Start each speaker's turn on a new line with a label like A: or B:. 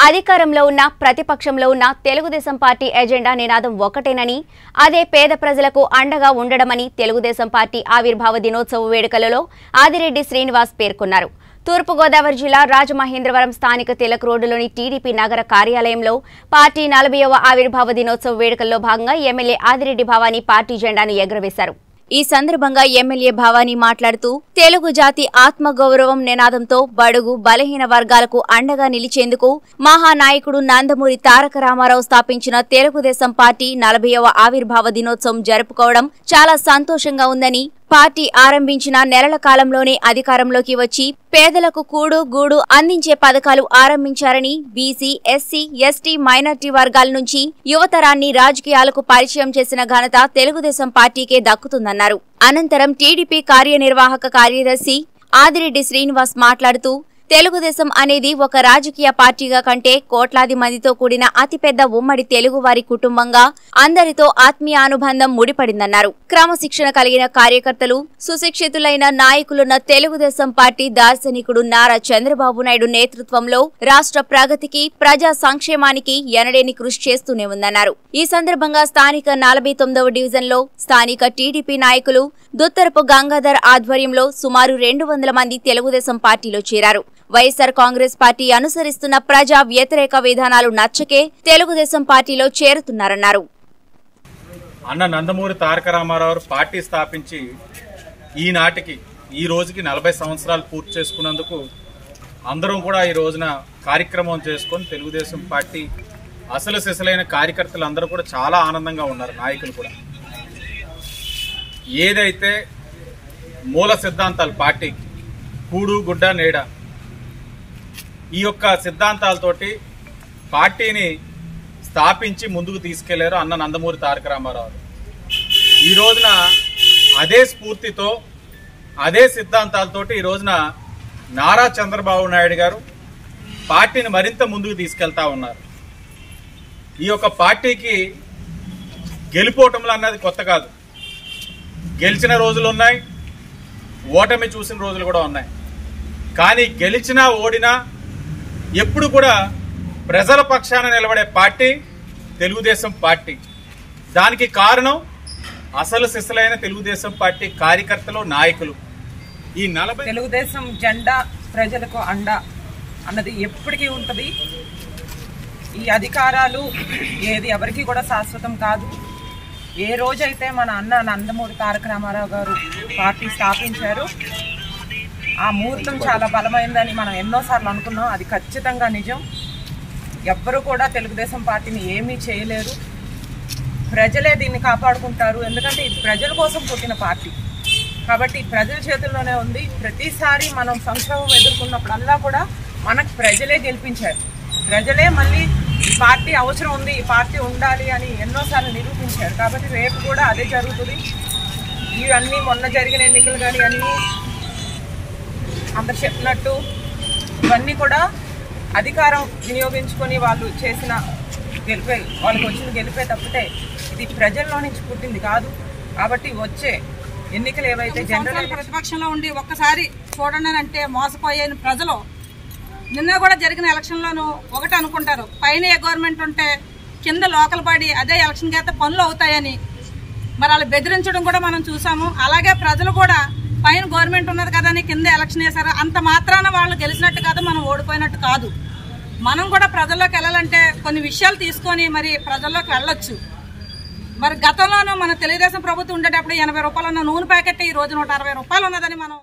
A: అధికారంలో ఉన్న ప్రతిపక్షంలో ఉన్న తెలుగుదేశం పార్టీ ఎజెండా నినాదం ఒకటేనని అదే పేద ప్రజలకు అండగా ఉండడమని తెలుగుదేశం పార్టీ ఆవిర్భావ దినోత్సవ వేడుకలలో ఆదిరెడ్డి శ్రీనివాస్ పేర్కొన్నారు తూర్పుగోదావరి జిల్లా రాజమహేంద్రవరం స్థానిక తిలక్ రోడ్డులోని టీడీపీ నగర కార్యాలయంలో పార్టీ నలభైవ ఆవిర్భావ దినోత్సవ వేడుకల్లో భాగంగా ఎమ్మెల్యే ఆదిరెడ్డి భవానీ పార్టీ జెండాను ఎగురవేశారు ఈ సందర్భంగా ఎమ్మెల్యే భవానీ మాట్లాడుతూ తెలుగు జాతి ఆత్మగౌరవం నినాదంతో బడుగు బలహీన వర్గాలకు అండగా నిలిచేందుకు మహానాయకుడు నందమూరి తారక రామారావు స్థాపించిన తెలుగుదేశం పార్టీ నలభైవ ఆవిర్భావ దినోత్సవం జరుపుకోవడం చాలా సంతోషంగా ఉందని పార్టీ ఆరంభించిన నెలల కాలంలోనే అధికారంలోకి వచ్చి పేదలకు కూడు గూడు అందించే పథకాలు ఆరంభించారని బీసీ ఎస్సీ ఎస్టీ మైనార్టీ వర్గాల నుంచి యువతరాన్ని రాజకీయాలకు పరిచయం చేసిన ఘనత తెలుగుదేశం పార్టీకే దక్కుతుందన్నారు అనంతరం టీడీపీ కార్యనిర్వాహక కార్యదర్శి ఆదిరెడ్డి శ్రీనివాస్ మాట్లాడుతూ తెలుగుదేశం అనేది ఒక రాజకీయ పార్టీగా కంటే కోట్లాది మందితో కూడిన అతిపెద్ద ఉమ్మడి తెలుగువారి కుటుంబంగా అందరితో ఆత్మీయ అనుబంధం ముడిపడిందన్నారు క్రమశిక్షణ కలిగిన కార్యకర్తలు సుశిక్షితులైన నాయకులున్న తెలుగుదేశం పార్టీ దార్శనికుడు నారా చంద్రబాబు నాయుడు నేతృత్వంలో రాష్ట్ర ప్రగతికి ప్రజా సంక్షేమానికి ఎనలేని కృషి చేస్తూనే ఉందన్నారు ఈ సందర్భంగా స్థానిక నలభై తొమ్మిదవ డివిజన్లో స్థానిక టీడీపీ నాయకులు దుత్తరపు గంగాధర్ ఆధ్వర్యంలో సుమారు రెండు వందల మంది తెలుగుదేశం పార్టీలో చేరారు వైఎస్సార్ కాంగ్రెస్ పార్టీ అనుసరిస్తున్న ప్రజా వ్యతిరేక విధానాలు నచ్చకే తెలుగుదేశం పార్టీలో చేరుతున్నారన్నారు
B: అన్న నందమూరి తారక రామారావు గారు పార్టీ స్థాపించి ఈనాటికి ఈ రోజుకి నలభై సంవత్సరాలు పూర్తి చేసుకున్నందుకు అందరం కూడా ఈ రోజున కార్యక్రమం చేసుకొని తెలుగుదేశం పార్టీ అసలు సిసలైన కార్యకర్తలు అందరూ కూడా చాలా ఆనందంగా ఉన్నారు నాయకులు కూడా ఏదైతే మూల సిద్ధాంతాలు పార్టీకి కూడు గుడ్డ నీడ ఈ యొక్క సిద్ధాంతాలతోటి పార్టీని స్థాపించి ముందుకు తీసుకెళ్లారు అన్న నందమూరి తారక రామారావు ఈ రోజున అదే స్ఫూర్తితో అదే సిద్ధాంతాలతోటి ఈ రోజున నారా చంద్రబాబు నాయుడు గారు పార్టీని మరింత ముందుకు తీసుకెళ్తా ఉన్నారు ఈ యొక్క పార్టీకి గెలిపోవటంలో అన్నది కొత్త కాదు గెలిచిన రోజులు ఉన్నాయి ఓటమి చూసిన రోజులు కూడా ఉన్నాయి కానీ గెలిచినా ఓడినా ఎప్పుడు కూడా ప్రజల పక్షాన నిలబడే పార్టీ తెలుగుదేశం పార్టీ దానికి కారణం అసలు సిసలైన తెలుగుదేశం పార్టీ కార్యకర్తలు నాయకులు ఈ నలభై
C: తెలుగుదేశం జెండా ప్రజలకు అండ అన్నది ఎప్పటికీ ఉంటుంది ఈ అధికారాలు ఏది ఎవరికి కూడా శాశ్వతం కాదు ఏ రోజైతే మన అన్న నందమూరి తారక రామారావు గారు పార్టీ స్థాపించారు ఆ ముహూర్తం చాలా బలమైందని మనం ఎన్నోసార్లు అనుకున్నాం అది ఖచ్చితంగా నిజం ఎవ్వరు కూడా తెలుగుదేశం పార్టీని ఏమీ చేయలేరు ప్రజలే దీన్ని కాపాడుకుంటారు ఎందుకంటే ఇది ప్రజల కోసం పుట్టిన పార్టీ కాబట్టి ప్రజల చేతుల్లోనే ఉంది ప్రతిసారి మనం సంక్షోభం ఎదుర్కొన్నప్పుడల్లా కూడా మనకు ప్రజలే గెలిపించారు ప్రజలే మళ్ళీ ఈ పార్టీ అవసరం ఉంది ఈ పార్టీ ఉండాలి అని ఎన్నోసార్లు నిరూపించారు కాబట్టి రేపు కూడా అదే జరుగుతుంది ఇవన్నీ మొన్న జరిగిన ఎన్నికలు కానీ అన్నీ అందరు చెప్పినట్టు ఇవన్నీ కూడా అధికారం వినియోగించుకొని వాళ్ళు చేసిన గెలిపే వాళ్ళకి వచ్చిన గెలిపే తప్పితే ఇది ప్రజల్లో నుంచి పుట్టింది కాదు కాబట్టి వచ్చే ఎన్నికలు ఏవైతే జనరల్
D: సంవత్సరాలు ప్రతిపక్షంలో ఉండి ఒక్కసారి చూడండి అని అంటే మోసపోయే ప్రజలు నిన్న కూడా జరిగిన ఎలక్షన్లోనూ ఒకటి అనుకుంటారు పైన ఏ గవర్నమెంట్ ఉంటే కింద లోకల్ బాడీ అదే ఎలక్షన్కి అయితే పనులు అవుతాయని మరి వాళ్ళు బెదిరించడం కూడా మనం చూసాము అలాగే ప్రజలు కూడా పైన గవర్నమెంట్ ఉన్నది కదా అని కింద ఎలక్షన్ వేశారు అంత మాత్రాన వాళ్ళు గెలిచినట్టు కాదు మనం ఓడిపోయినట్టు కాదు మనం కూడా ప్రజల్లోకి వెళ్ళాలంటే కొన్ని విషయాలు తీసుకొని మరి ప్రజల్లోకి వెళ్ళొచ్చు మరి గతంలోనూ మన తెలుగుదేశం ప్రభుత్వం ఉండేటప్పుడు ఎనభై రూపాయలు ఉన్న నూనె ప్యాకెట్ ఈ రోజు నూట అరవై రూపాయలు ఉన్నదని మనం